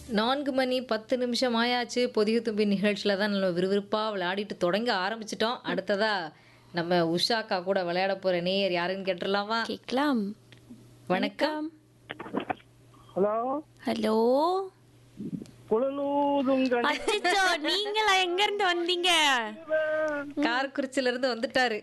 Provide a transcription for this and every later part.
நான்கு மணி பத்து நிமிஷம் ஆயாச்சு பொதிகை தும்பி நிகழ்ச்சியில் தான் நம்ம விறுவிறுப்பாக விளையாடிட்டு தொடங்க ஆரம்பிச்சிட்டோம் அடுத்ததா நம்ம உஷாக்கா கூட விளையாட போகிற நேயர் யாருன்னு கேட்டுடலாமா கேட்கலாம் வணக்கம் ஹலோ ஹலோ குழலூதுங்கள் அச்சச்சோ நீங்களா எங்க இருந்து வந்தீங்க காரக்குறிச்சில இருந்து வந்துட்டாரு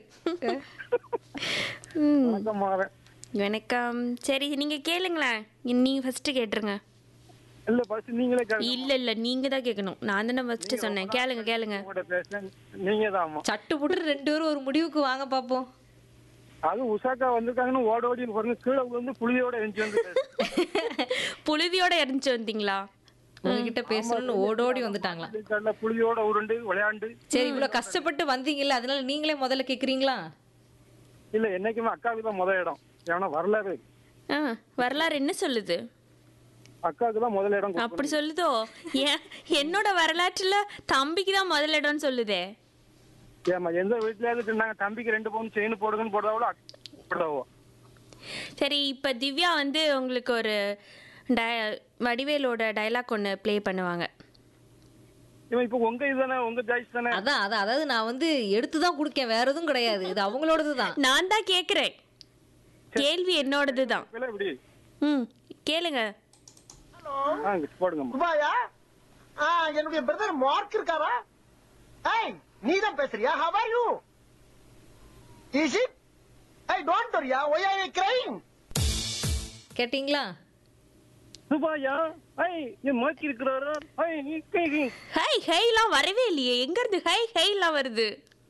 ம், வணக்கம் மாறேன் வணக்கம் சரி நீங்க கேளுங்களேன் நீங்க ஃபர்ஸ்ட் கேட்டுருங்க இல்ல ஃபர்ஸ்ட் நீங்களே கேளுங்க இல்ல இல்ல நீங்க தான் கேட்கணும் நான் தானே ஃபர்ஸ்ட் சொன்னேன் கேளுங்க கேளுங்க உங்கள்கிட்ட பேசுறேன் நீங்க தான் சட்டு புட்டு ரெண்டு பேரும் ஒரு முடிவுக்கு வாங்க பார்ப்போம் அது உஷாக்கா வந்திருக்காங்கன்னு ஓட ஓடி பாருங்க கீழே வந்து புளியோட எஞ்சி வந்து புழுதியோட எரிஞ்சு வந்தீங்களா உங்ககிட்ட பேசணும்னு ஓடோடி வந்துட்டாங்களாம் கடல புளியோட உருண்டு விளையாண்டு சரி இவ்வளவு கஷ்டப்பட்டு வந்தீங்கல்ல அதனால நீங்களே முதல்ல கேக்குறீங்களா இல்ல என்னைக்குமே அக்காவுக்கு தான் முதல் இடம் ஏன்னா வரலாறு ஆ வரலாறு என்ன சொல்லுது அக்காவுக்கு தான் முதல் இடம் அப்படி சொல்லுதோ ஏன் என்னோட வரலாற்றுல தம்பிக்கு தான் முதல் இடம்னு சொல்லுதே ஏமா எந்த வீட்லயாவது இருந்தாங்க தம்பிக்கு ரெண்டு பவுன் செயின் போடுங்கன்னு போடுறாவோ போடுறாவோ சரி இப்ப திவ்யா வந்து உங்களுக்கு ஒரு டய- வடிவேலோட டைலாக் ஒன்று ப்ளே பண்ணுவாங்க இவன் இப்ப உங்க இதுதானே உங்க ஜாய்ஸ் தானே அதான் அதான் அதாவது நான் வந்து எடுத்து தான் கொடுக்கேன் வேற எதுவும் கிடையாது இது அவங்களோடது தான் நான் தான் கேட்குறேன் கேள்வி என்னோடது தான் இல்ல இப்படி ம் கேளுங்க ஆ போடுங்கம்மா துபாயா ஆ என்னுடைய பிரதர் மார்க் இருக்காரா ஏய் நீ தான் பேசுறியா how are you is it ஏய் டோன்ட் வரியா ஒய் ஆர் யூ கிரைங் கேட்டிங்களா துபாயா ஐ என் மாக்கி இருக்கிறாரா ஐ நீ கை கை ஹை ஹைலாம் வரவே இல்லையே எங்க இருந்து ஹை ஹைலாம் வருது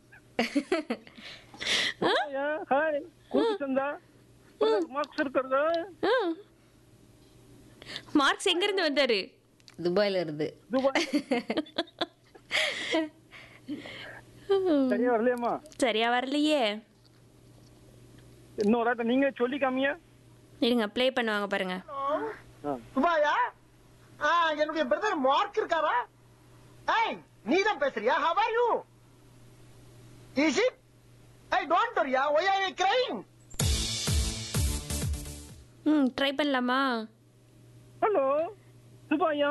துபாயா ஹாய் கூட்டு சந்தா மார்க்ஸ் இருக்கிறதா ம். மார்க்ஸ் எங்க இருந்து வந்தாரு துபாயில இருந்து துபாய் சரியா வரலையாம்மா சரியா வரலையே இன்னொரு ஆட்டம் நீங்க சொல்லி காமிங்க இருங்க ப்ளே பண்ணுவாங்க பாருங்க ஆ. துபாயா ஆ என்னுடைய பிரதர் மார்க் இருக்காரா ஏய் நீ தான் பேசுறியா how are you is it ஏய் டோன்ட் வரியா ஒய் ஆர் யூ கிரைங் ம் ட்ரை பண்ணலாமா ஹலோ துபாயா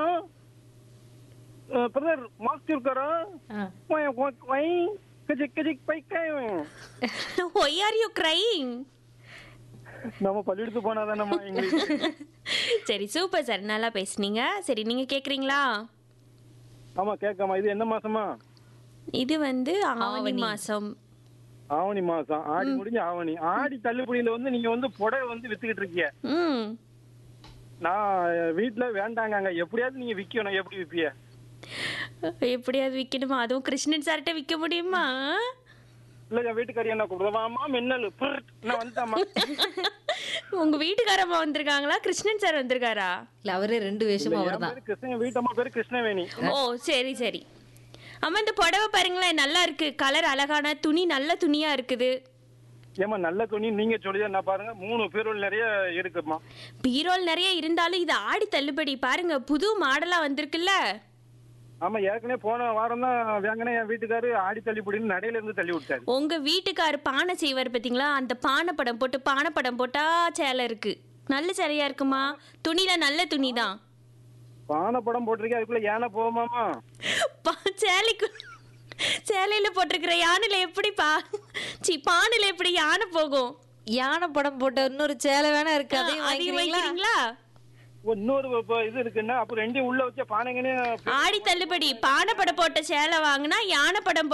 பிரதர் மார்க்ஸ் இருக்காரா ஆ. ஒய் ஒய் ஒய் கஜிக் கஜிக் பை கை ஒய் ஆர் யூ கிரைங் நம்ம பள்ளியெடுத்து போனாதானம்மா இங்கிலீஷ் சரி சூப்பர் சார் நல்லா பேசுனீங்க சரி நீங்க கேக்குறீங்களா ஆமா கேட்காமா இது என்ன மாசமா இது வந்து ஆவணி ஆவணி. மாசம் ஆவணி மாசம் ஆடி முடிஞ்சு ஆவணி ஆடி தள்ளுபடியில வந்து நீங்க வந்து புடவை வந்து வித்துக்கிட்டு இருக்கீங்க ம் நான் வீட்டுல வேண்டாங்க எப்படியாவது நீங்க விக்கணும் எப்படி விப்பிய எப்படியாவது விற்கணுமா அதுவும் கிருஷ்ணன் சார்கிட்ட விற்க முடியுமா இல்ல என் வீட்டுக்காரி என்ன கூப்பிடுவாமா மின்னல் புர்ட். நான் வந்துட்டாமா உங்க வீட்டுக்காரம்மா வந்திருக்காங்களா கிருஷ்ணன் சார் வந்திருக்காரா இல்ல அவரே ரெண்டு வேஷமும் அவர் என் தான் பேரு கிருஷ்ணன் வீட்டம்மா பேரு கிருஷ்ணவேணி ஓ சரி சரி அம்மா இந்த புடவை பாருங்களேன் நல்லா இருக்கு கலர் அழகான துணி நல்ல துணியா இருக்குது ஏமா நல்ல துணி நீங்க சொல்லி நான் பாருங்க மூணு பேரோல் நிறைய இருக்குமா பீரோல் நிறைய இருந்தாலும் இது ஆடி தள்ளுபடி பாருங்க புது மாடலா வந்திருக்குல்ல ஆமா ஏற்கனவே போன வாரம் தான் வேங்கனே என் வீட்டுக்காரு ஆடி தள்ளிப்படின்னு நடையில இருந்து தள்ளி விட்டாரு உங்க வீட்டுக்கார் பானை செய்வார் பாத்தீங்களா அந்த பானை படம் போட்டு பானை படம் போட்டா சேலை இருக்கு நல்ல சேலையா இருக்குமா துணில நல்ல துணி தான் பானை படம் போட்டிருக்கேன் அதுக்குள்ள யானை போகுமாமா சேலைக்கு சேலையில போட்டிருக்கிற யானையில எப்படி பா சி பானையில எப்படி யானை போகும் யானை படம் போட்ட இன்னொரு சேலை வேணா இருக்கு அதையும் அதையும் வாங்கிக்கிறீங்களா வைக்கிறீங்களா இன்னொரு இப்ப இது இருக்குன்னா அப்புறம் ரெண்டையும் உள்ள வச்ச பானைங்கன்னு ஆடி தள்ளுபடி பானை படம் போட்ட சேலை வாங்கினா யானை படம்